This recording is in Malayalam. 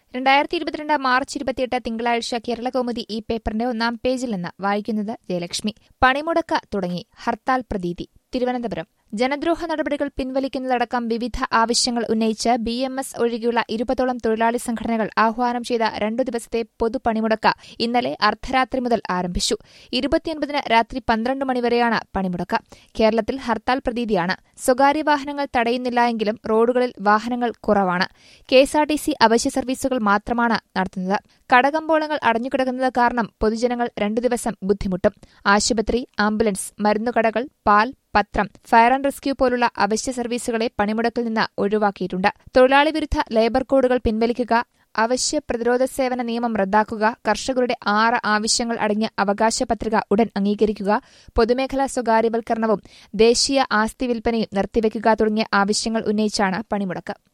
രണ്ടായിരത്തി ഇരുപത്തിരണ്ട് മാർച്ച് ഇരുപത്തിയെട്ട് തിങ്കളാഴ്ച കേരളകൗമുദി ഈ പേപ്പറിന്റെ ഒന്നാം പേജിൽ നിന്ന് വായിക്കുന്നത് ജയലക്ഷ്മി പണിമുടക്ക് തുടങ്ങി ഹർത്താൽ പ്രതീതി തിരുവനന്തപുരം ജനദ്രോഹ നടപടികൾ പിൻവലിക്കുന്നതടക്കം വിവിധ ആവശ്യങ്ങൾ ഉന്നയിച്ച് ബി എം എസ് ഒഴികെയുള്ള ഇരുപതോളം തൊഴിലാളി സംഘടനകൾ ആഹ്വാനം ചെയ്ത രണ്ടു ദിവസത്തെ പൊതുപണിമുടക്ക് ഇന്നലെ അർദ്ധരാത്രി മുതൽ ആരംഭിച്ചു ഇരുപത്തിയൊൻപതിന് രാത്രി പന്ത്രണ്ട് മണിവരെയാണ് പണിമുടക്ക് കേരളത്തിൽ ഹർത്താൽ പ്രതീതിയാണ് സ്വകാര്യ വാഹനങ്ങൾ തടയുന്നില്ല എങ്കിലും റോഡുകളിൽ വാഹനങ്ങൾ കുറവാണ് കെഎസ്ആർടിസി അവശ്യ സർവീസുകൾ മാത്രമാണ് നടത്തുന്നത് കടകമ്പോളങ്ങൾ അടഞ്ഞുകിടക്കുന്നത് കാരണം പൊതുജനങ്ങൾ രണ്ടു ദിവസം ബുദ്ധിമുട്ടും ആശുപത്രി ആംബുലൻസ് മരുന്നുകടകൾ പാൽ പത്രം ഫയർ ആൻഡ് റെസ്ക്യൂ പോലുള്ള അവശ്യ സർവീസുകളെ പണിമുടക്കിൽ നിന്ന് ഒഴിവാക്കിയിട്ടുണ്ട് തൊഴിലാളി വിരുദ്ധ ലേബർ കോഡുകൾ പിൻവലിക്കുക അവശ്യ പ്രതിരോധ സേവന നിയമം റദ്ദാക്കുക കർഷകരുടെ ആറ് ആവശ്യങ്ങൾ അടങ്ങിയ അവകാശ പത്രിക ഉടൻ അംഗീകരിക്കുക പൊതുമേഖലാ സ്വകാര്യവൽക്കരണവും ദേശീയ ആസ്തി വിൽപ്പനയും നിർത്തിവെക്കുക തുടങ്ങിയ ആവശ്യങ്ങൾ ഉന്നയിച്ചാണ് പണിമുടക്ക്